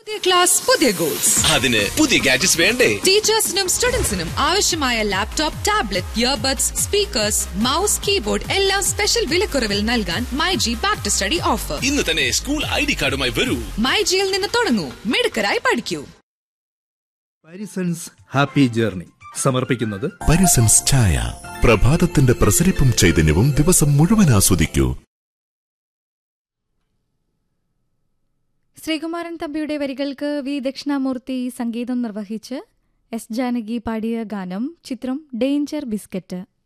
പുതിയ ക്ലാസ് പുതിയ ഗോൾസ് അതിന് പുതിയ ഗാഡ്ജറ്റ്സ് വേണ്ടേ ടീച്ചേഴ്സിനും സ്റ്റുഡൻസിനും ആവശ്യമായ laptop tablet earbuds speakers mouse keyboard എല്ലാം സ്പെഷ്യൽ വിലക്കുറവിൽ നൽകാൻ myG back to study offer ഇന്ന് തന്നെ സ്കൂൾ ഐ ഡി കാർഡുമായി വരൂ മൈ ജിയിൽ നിന്ന് തുടങ്ങൂ മിടുക്കരായി പഠിക്കൂ പാരിസൺസ് ഹാപ്പി ജേർണി സമർപ്പിക്കുന്നത് പരിസൻസ് ചായ പ്രഭാതത്തിന്റെ പ്രസരിപ്പും ചൈതന്യവും ദിവസം മുഴുവൻ ആസ്വദിക്കൂ ശ്രീകുമാരൻ തമ്പിയുടെ വരികൾക്ക് വി ദക്ഷിണാമൂർത്തി സംഗീതം നിർവഹിച്ച് എസ് ജാനകി പാടിയ ഗാനം ചിത്രം ഡേഞ്ചർ ബിസ്ക്കറ്റ്